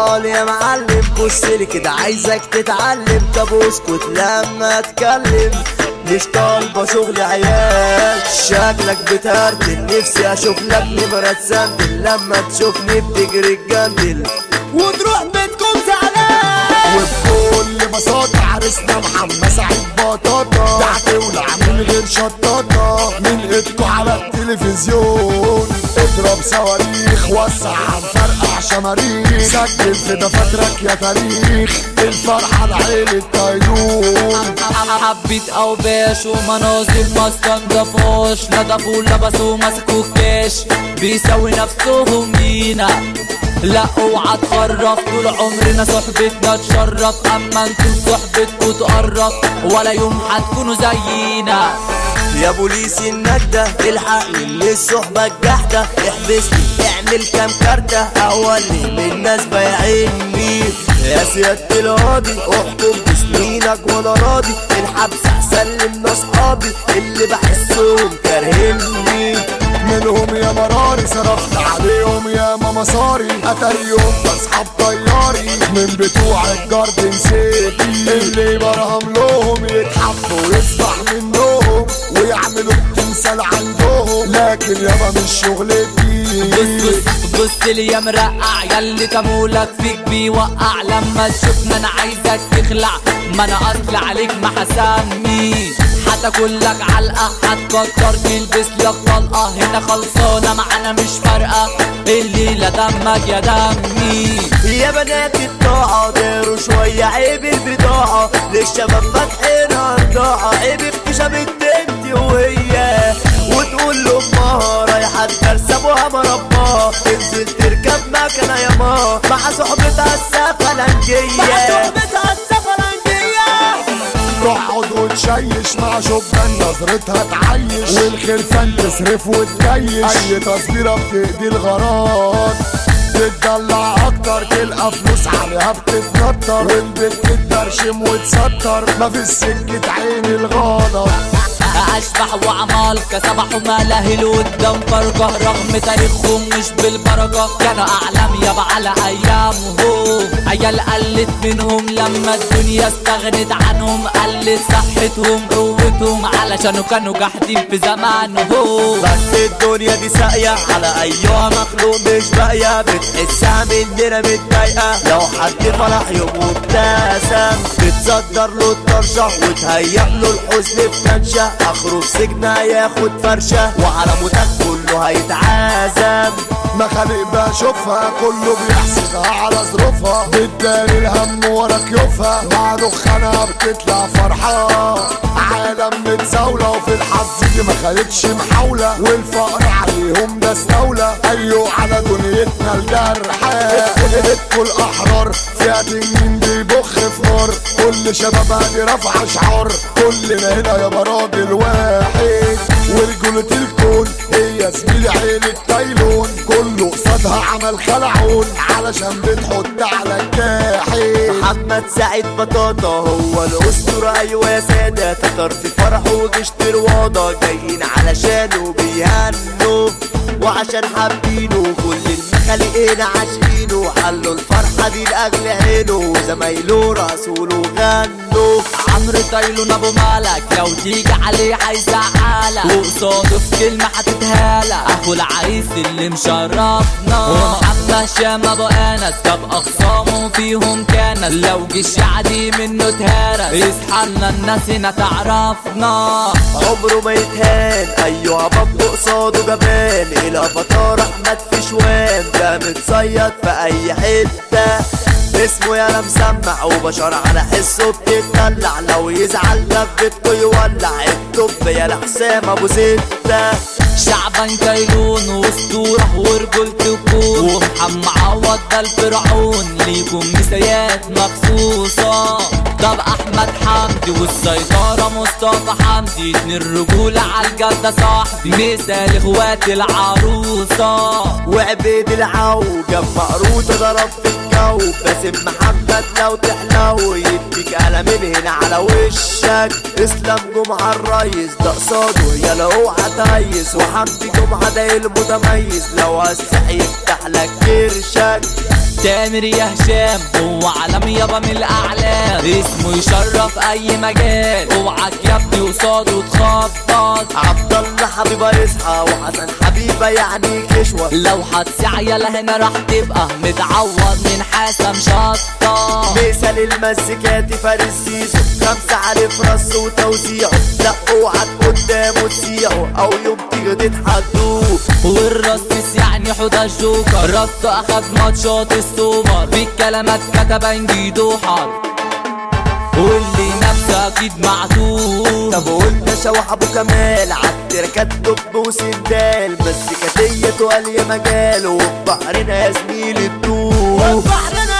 قال يا معلم بص لي كده عايزك تتعلم طب اسكت لما اتكلم مش طالبة شغل عيال شكلك بتهرتل نفسي اشوف لك نمرة تسندل لما تشوفني بتجري الجندل وتروح بيتكم زعلان وبكل بساطة عرسنا محمد سعيد بطاطا ده هتولع من غير شطاطة من ايدكوا على التلفزيون اضرب صواريخ وسع فرقع شماريخ سجل في دفاترك يا تاريخ الفرحة لعيلة تايلون حبيت اوباش ومناظر ما استنضفوش نضفوا لبسوا مسكوا الكاش بيسوي نفسهم بينا لا اوعى تخرف طول عمرنا صحبتنا تشرف اما انتوا صحبتكوا تقرب ولا يوم هتكونوا زينا يا بوليس النجدة الحقني اللي الصحبة الجحدة احبسني اعمل كام كارتة اولي من الناس بايعيني يا سيادة القاضي احكم بسنينك وانا راضي الحبس احسن لي من اصحابي اللي بحسهم كارهني منهم يا مراري صرفت عليهم يا ما مصاري اتاريهم بسحب طياري من بتوع الجارد نسيتي اللي برهم لهم يتحبوا ويصبح منهم ويعملوا التمثال عندهم لكن يابا مش بص شغلتي بص بص لي يا مرقع ياللي تمولك فيك بيوقع لما تشوفنا انا عايزك تخلع ما انا اصل عليك ما حسامي هتاكل لك علقه هتكتر تلبس لك طلقه هنا خلصانه معانا مش فارقه الليله دمك يا دمي يا بنات الطاعة داروا شوية عيب البضاعة للشباب فاتحينها رضاعة عيب اكتشاف انت وهي وتقول لأمها رايحة الدرس أبوها مرباها تنزل تركب مكنة يا ما مع صحبتها السفلنجية مع صحبتها السفلنجية تقعد وتشيش مع شبان نظرتها تعيش والخرفان تصرف وتجيش اي تصبيره بتقضي الغرض تتدلع اكتر تلقى فلوس عليها بتتنطر والبت تتبرشم وتستر ما في سكة عين الغضب اشبح وعمالقة سبحوا ملاهي قدام فرقة رغم تاريخهم مش بالبركة كانوا اعلام يابا على ايامهم عيال قلت منهم لما الدنيا استغنت عنهم قلت صحتهم قوتهم علشان كانوا جاحدين في زمانهم بس الدنيا دي ساقية على أيها مخلوق مش باقية بتحسها مننا متضايقة لو حد فرح يوم وابتسم بتصدر له الطرشة وتهيأ له الحزن في منشة آخره في سجن هياخد فرشة وعلى موتك كله هيتعازم مخالق بشوفها كله بيحسدها على ظروفها بتداري الهم ورا كيوفها مع دخانها بتطلع فرحة عالم متزاولة وفي الحظ دي ما خدتش محاولة والفقر عليهم ده استولى ايوه على دنيتنا الجرحى كل احرار فيها تنين بيبخ في نار كل شبابها دي رافعة شعار كلنا هنا يابا راجل واحد ورجولة الكون هي زميلي عيلة تايلون كله قصادها عمل خلعون علشان بتحط على الجاحد محمد سعيد بطاطا هو الأسطورة أيوة يا سادة تتر في فرحه وجيش روضة جايين علشانه بيهنوا وعشان حابينه كل المخالقين عاشقينه حلوا الفرحة دي لأجل عينه زمايله رسوله غنوا عمرو تايلون ابو مالك لو تيجي عليه هيزعلك وقصاده في كلمه هتتهالك اخو العريس اللي مشرفنا ومحمد شام ابو انس جاب اخصامه فيهم كانت لو جيش يعدي منه اتهرس يصحى لنا الناس هنا تعرفنا عمره ما يتهان ايوه بطل قصاده جبان الافاتار احمد فشوان ده متصيد في اي حته اسمه يالا مسمع وبشر على حسه بتتدلع لو يزعل ده في بيته يولع الطب يالا حسام ابو سته شعبان كيلون واسطورة ورجولته كون ومحمد عوض ده الفرعون ليكم مسايات مخصوصة طب احمد حمدي والسيطرة مصطفى حمدي اتنين رجولة عالجدة صاحبي مثال اخوات العروسة وعبيد العو جاب مقروطة ضرب في الجو باسم محمد لو تحلو يديك قلم من هنا على وشك اسلام جمعة الريس ده قصاده يا لو اوعى تهيس وحمدي جمعة ده المتميز لو هسح يفتح لك كرشك تامر يا هشام هو علم يابا من الاعلام اسمه يشرف اي مجال اوعك يا ابني قصاده تخبط عبد الله حبيبه يصحى وحسن حبيبه يعني كشوه لو هتسع يلا هنا راح تبقى متعوض من حسن شطة مثال المزيكاتي فارس سيسو خمسة عارف رص وتوزيعه لا اوعى قدامه تسيعه او يوم تيجي تتحدوه والرصيص يعني حوض الجوكر رص اخد ماتشات السوبر في الكلمات كتب انجيدو حر واللي نفسه اكيد معدود طب قلنا شوح ابو كمال عالتركات دب وسندال بس كتية تقال يا مجال وفي بحرنا يا زميلي الدوب بحرنا